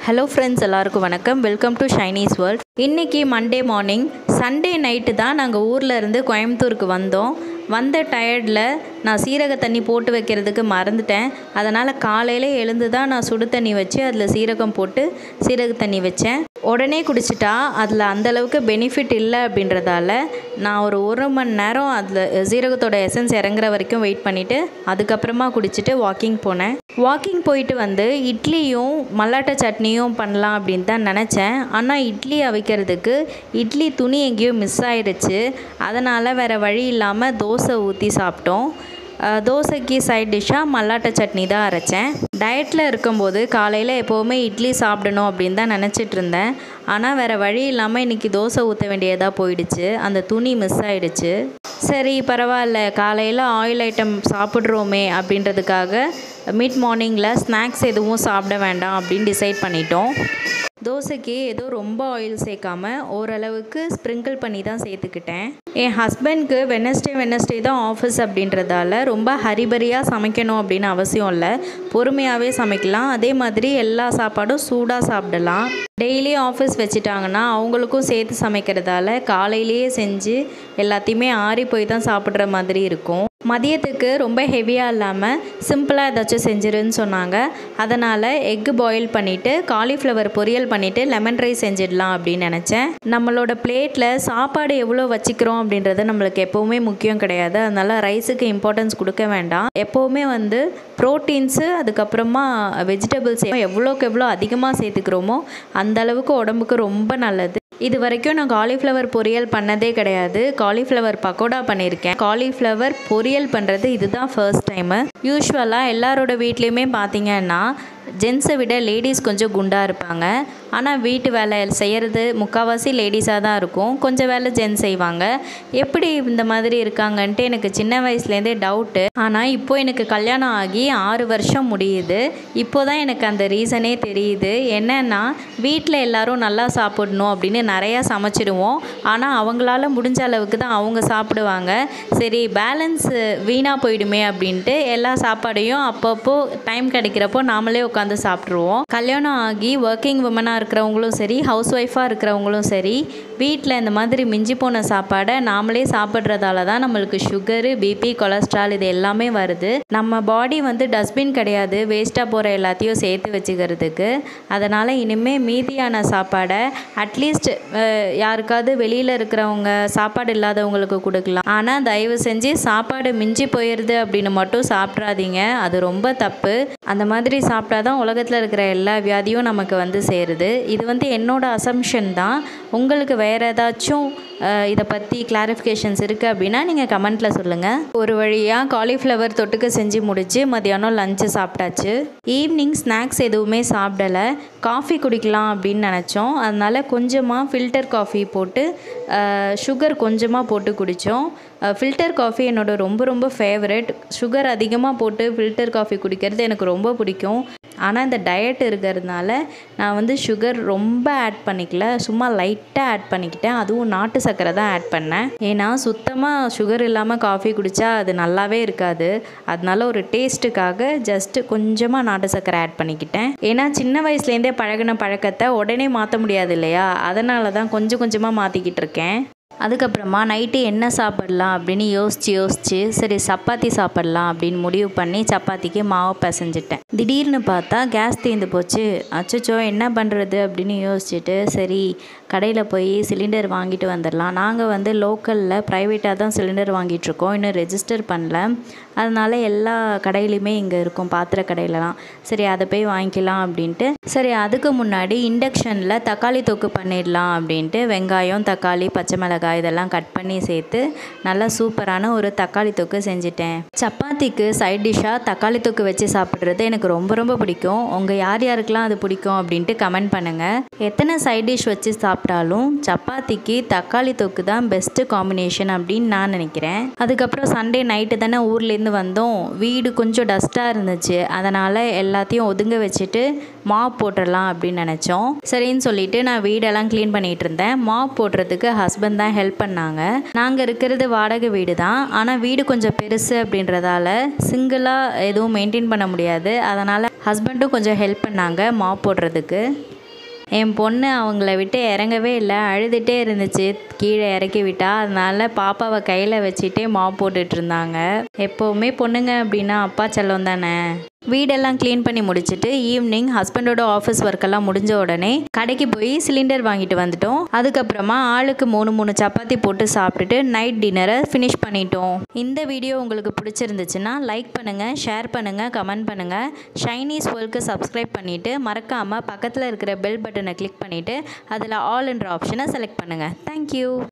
hello friends எல்லாருக்கும் வணக்கம் welcome to Shiny's world இன்றைக்கி மண்டே மார்னிங் சண்டே நைட்டு தான் நாங்கள் ஊரில் இருந்து கோயம்புத்தூருக்கு வந்தோம் வந்த டயர்டில் நான் சீரக தண்ணி போட்டு வைக்கிறதுக்கு மறந்துட்டேன் அதனால் காலையில் எழுந்து தான் நான் சுடு தண்ணி வச்சு அதில் சீரகம் போட்டு சீரக தண்ணி வச்சேன் உடனே குடிச்சிட்டா அதில் அந்தளவுக்கு பெனிஃபிட் இல்லை அப்படின்றதால நான் ஒரு ஒரு மணி நேரம் அதில் சீரகத்தோட எசன்ஸ் இறங்குற வரைக்கும் வெயிட் பண்ணிவிட்டு அதுக்கப்புறமா குடிச்சிட்டு வாக்கிங் போனேன் வாக்கிங் போயிட்டு வந்து இட்லியும் மல்லாட்டை சட்னியும் பண்ணலாம் அப்படின்னு தான் நினச்சேன் ஆனால் இட்லி அவிக்கிறதுக்கு இட்லி துணி எங்கேயோ மிஸ் ஆயிடுச்சு அதனால் வேறு வழி இல்லாமல் தோசை ஊற்றி சாப்பிட்டோம் அஹ் தோசைக்கு சைட் டிஷ்ஷாக மல்லாட்டை சட்னி தான் அரைச்சேன் டயட்டில் இருக்கும்போது காலையில் எப்போவுமே இட்லி சாப்பிடணும் அப்படின்னு தான் நினச்சிட்டு இருந்தேன் ஆனால் வேறு வழி இல்லாமல் இன்றைக்கி தோசை ஊற்ற வேண்டியதாக போயிடுச்சு அந்த துணி மிஸ் ஆயிடுச்சு சரி பரவாயில்ல காலையில் ஆயில் ஐட்டம் சாப்பிட்றோமே அப்படின்றதுக்காக மிட் மார்னிங்கில் ஸ்நாக்ஸ் எதுவும் சாப்பிட வேண்டாம் அப்படின்னு டிசைட் பண்ணிட்டோம் தோசைக்கு ஏதோ ரொம்ப ஆயில் சேர்க்காம ஓரளவுக்கு ஸ்ப்ரிங்கிள் பண்ணி தான் சேர்த்துக்கிட்டேன் என் ஹஸ்பண்ட்க்கு வெனஸ்டே வெனஸ்டே தான் ஆஃபீஸ் அப்படின்றதால ரொம்ப ஹரிபரியாக சமைக்கணும் அப்படின்னு அவசியம் இல்லை பொறுமையாகவே சமைக்கலாம் அதே மாதிரி எல்லா சாப்பாடும் சூடாக சாப்பிடலாம் டெய்லி ஆஃபீஸ் வச்சுட்டாங்கன்னா அவங்களுக்கும் சேர்த்து சமைக்கிறதால காலையிலேயே செஞ்சு எல்லாத்தையுமே ஆறி போய் தான் சாப்பிட்ற மாதிரி இருக்கும் மதியத்துக்கு ரொம்ப ஹெவியாக இல்லாமல் சிம்பிளாக ஏதாச்சும் செஞ்சிருன்னு சொன்னாங்க அதனால் எக்கு பாயில் பண்ணிவிட்டு காலிஃப்ளவர் பொரியல் பண்ணிவிட்டு லெமன் ரைஸ் செஞ்சிடலாம் அப்படின்னு நினச்சேன் நம்மளோட பிளேட்டில் சாப்பாடு எவ்வளோ வச்சுக்கிறோம் அப்படின்றது நம்மளுக்கு எப்போவுமே முக்கியம் கிடையாது அதனால் ரைஸுக்கு இம்பார்ட்டன்ஸ் கொடுக்க வேண்டாம் எப்போவுமே வந்து ப்ரோட்டீன்ஸு அதுக்கப்புறமா வெஜிடபிள்ஸ் எவ்வளோக்கு எவ்வளோ அதிகமாக சேர்த்துக்கிறோமோ அந்த அளவுக்கு உடம்புக்கு ரொம்ப நல்லது இது வரைக்கும் நான் காலிஃப்ளவர் பொரியல் பண்ணதே கிடையாது காலிஃப்ளவர் பக்கோடா பண்ணியிருக்கேன் காலிஃப்ளவர் பொரியல் பண்ணுறது இதுதான் ஃபர்ஸ்ட் டைமு யூஸ்வலாக எல்லாரோட வீட்லேயுமே பார்த்தீங்கன்னா ஜென்ஸை விட லேடிஸ் கொஞ்சம் குண்டாக இருப்பாங்க ஆனால் வீட்டு வேலை செய்கிறது முக்கால்வாசி லேடிஸாக தான் இருக்கும் கொஞ்சம் வேலை ஜென்ஸ் செய்வாங்க எப்படி இந்த மாதிரி இருக்காங்கன்ட்டு எனக்கு சின்ன வயசுலேருந்தே டவுட்டு ஆனால் இப்போ எனக்கு கல்யாணம் ஆகி ஆறு வருஷம் முடியுது இப்போ தான் எனக்கு அந்த ரீசனே தெரியுது என்னென்னா வீட்டில் எல்லாரும் நல்லா சாப்பிடணும் அப்படின்னு நிறையா சமைச்சிடுவோம் ஆனால் அவங்களால முடிஞ்ச அளவுக்கு தான் அவங்க சாப்பிடுவாங்க சரி பேலன்ஸ் வீணாக போயிடுமே அப்படின்ட்டு எல்லா சாப்பாடையும் அப்பப்போ டைம் கிடைக்கிறப்போ நாமளே உட்காந்து சாப்பிட்ருவோம் கல்யாணம் ஆகி ஒர்க்கிங் உமனாக இருக்கிறவங்களும் சரி ஹவுஸ் ஒய்ஃபாக இருக்கிறவங்களும் சரி வீட்டில் இந்த மாதிரி மிஞ்சி போன சாப்பாடை நாமளே சாப்பிட்றதால தான் நம்மளுக்கு சுகரு பிபி கொலஸ்ட்ரால் இது எல்லாமே வருது நம்ம பாடி வந்து டஸ்ட்பின் கிடையாது வேஸ்ட்டாக போகிற எல்லாத்தையும் சேர்த்து வச்சுக்கிறதுக்கு அதனால் இனிமேல் மீதியான சாப்பாடை அட்லீஸ்ட் யாருக்காவது வெளியில் இருக்கிறவங்க சாப்பாடு இல்லாதவங்களுக்கு கொடுக்கலாம் ஆனால் தயவு செஞ்சு சாப்பாடு மிஞ்சி போயிடுது அப்படின்னு மட்டும் சாப்பிட்றாதீங்க அது ரொம்ப தப்பு அந்த மாதிரி சாப்பிட்டா தான் உலகத்தில் இருக்கிற எல்லா வியாதியும் நமக்கு வந்து சேருது இது வந்து என்னோட அசம்ஷன் தான் உங்களுக்கு வேறு ஏதாச்சும் இதை பற்றி கிளாரிஃபிகேஷன்ஸ் இருக்குது அப்படின்னா நீங்கள் கமெண்ட்டில் சொல்லுங்கள் ஒரு வழியாக காலிஃப்ளவர் தொட்டுக்க செஞ்சு முடிச்சு மதியானம் லஞ்சு சாப்பிட்டாச்சு ஈவினிங் ஸ்நாக்ஸ் எதுவுமே சாப்பிடலை காஃபி குடிக்கலாம் அப்படின்னு நினச்சோம் அதனால் கொஞ்சமாக ஃபில்டர் காஃபி போட்டு சுகர் கொஞ்சமாக போட்டு குடித்தோம் ஃபில்டர் காஃபி என்னோட ரொம்ப ரொம்ப ஃபேவரட் சுகர் அதிகமாக போட்டு ஃபில்டர் காஃபி குடிக்கிறது எனக்கு ரொம்ப பிடிக்கும் ஆனால் இந்த டயட் இருக்கிறதுனால நான் வந்து சுகர் ரொம்ப ஆட் பண்ணிக்கல சும்மா லைட்டாக ஆட் பண்ணிக்கிட்டேன் அதுவும் நாட்டு சர்க்கரை தான் ஆட் பண்ணேன் ஏன்னா சுத்தமாக சுகர் இல்லாமல் காஃபி குடித்தா அது நல்லாவே இருக்காது அதனால ஒரு டேஸ்ட்டுக்காக ஜஸ்ட்டு கொஞ்சமாக நாட்டு சர்க்கரை ஆட் பண்ணிக்கிட்டேன் ஏன்னா சின்ன வயசுலேருந்தே பழகின பழக்கத்தை உடனே மாற்ற முடியாது இல்லையா அதனால தான் கொஞ்சம் கொஞ்சமாக மாற்றிக்கிட்டு இருக்கேன் அதுக்கப்புறமா நைட்டு என்ன சாப்பிடலாம் அப்படின்னு யோசித்து யோசித்து சரி சப்பாத்தி சாப்பிடலாம் அப்படின்னு முடிவு பண்ணி சப்பாத்திக்கு மாவு பிசைஞ்சிட்டேன் திடீர்னு பார்த்தா கேஸ் தீர்ந்து போச்சு அச்சச்சோ என்ன பண்ணுறது அப்படின்னு யோசிச்சுட்டு சரி கடையில் போய் சிலிண்டர் வாங்கிட்டு வந்துடலாம் நாங்கள் வந்து லோக்கலில் ப்ரைவேட்டாக தான் சிலிண்டர் வாங்கிட்டுருக்கோம் இன்னும் ரெஜிஸ்டர் பண்ணல அதனால எல்லா கடையிலையுமே இங்கே இருக்கும் பாத்திர கடையிலலாம் சரி அதை போய் வாங்கிக்கலாம் அப்படின்ட்டு சரி அதுக்கு முன்னாடி இண்டக்ஷனில் தக்காளி தொக்கு பண்ணிடலாம் அப்படின்ட்டு வெங்காயம் தக்காளி பச்சை மிளகாய் இதெல்லாம் கட் பண்ணி சேர்த்து நல்லா சூப்பரான ஒரு தக்காளி தொக்கு செஞ்சுட்டேன் சப்பாத்திக்கு சைட் டிஷ்ஷாக தக்காளி தொக்கு வச்சு சாப்பிட்றது எனக்கு ரொம்ப ரொம்ப பிடிக்கும் உங்கள் யார் யாருக்கெல்லாம் அது பிடிக்கும் அப்படின்ட்டு கமெண்ட் பண்ணுங்கள் எத்தனை சைட் டிஷ் வச்சு சாப்பிட்டாலும் சப்பாத்திக்கு தக்காளி தொக்கு தான் பெஸ்ட்டு காம்பினேஷன் அப்படின்னு நான் நினைக்கிறேன் அதுக்கப்புறம் சண்டே நைட்டு தானே ஊர்லேருந்து வந்தோம் வீடு கொஞ்சம் டஸ்ட்டாக இருந்துச்சு அதனால் எல்லாத்தையும் ஒதுங்க வச்சுட்டு மாப் போட்டுடலாம் அப்படின்னு நினச்சோம் சரின்னு சொல்லிட்டு நான் வீடெல்லாம் க்ளீன் பண்ணிகிட்டு இருந்தேன் மாப் போடுறதுக்கு ஹஸ்பண்ட் தான் ஹெல்ப் பண்ணாங்க நாங்கள் இருக்கிறது வாடகை வீடு தான் ஆனால் வீடு கொஞ்சம் பெருசு அப்படின்றதால சிங்கிளாக எதுவும் மெயின்டைன் பண்ண முடியாது அதனால் ஹஸ்பண்டும் கொஞ்சம் ஹெல்ப் பண்ணாங்க மாப் போடுறதுக்கு என் பொண்ணு அவங்கள விட்டு இறங்கவே இல்லை அழுதுகிட்டே இருந்துச்சு கீழே இறக்கி விட்டா அதனால பாப்பாவை கையில் வச்சுட்டே மாப் போட்டுட்டு இருந்தாங்க எப்போவுமே பொண்ணுங்க அப்படின்னா அப்பா செல்லம் தானே வீடெல்லாம் க்ளீன் பண்ணி முடிச்சுட்டு ஈவினிங் ஹஸ்பண்டோட ஆஃபீஸ் ஒர்க்கெல்லாம் முடிஞ்ச உடனே கடைக்கு போய் சிலிண்டர் வாங்கிட்டு வந்துட்டோம் அதுக்கப்புறமா ஆளுக்கு மூணு மூணு சப்பாத்தி போட்டு சாப்பிட்டுட்டு நைட் டின்னரை ஃபினிஷ் பண்ணிட்டோம் இந்த வீடியோ உங்களுக்கு பிடிச்சிருந்துச்சுன்னா லைக் பண்ணுங்கள் ஷேர் பண்ணுங்கள் கமெண்ட் பண்ணுங்கள் ஷைனீஸ் வேர்ல்க்கு சப்ஸ்கிரைப் பண்ணிவிட்டு மறக்காமல் பக்கத்தில் இருக்கிற பெல் பட்டனை கிளிக் பண்ணிவிட்டு அதில் ஆல் என்ற ஆப்ஷனை செலக்ட் பண்ணுங்கள் தேங்க்யூ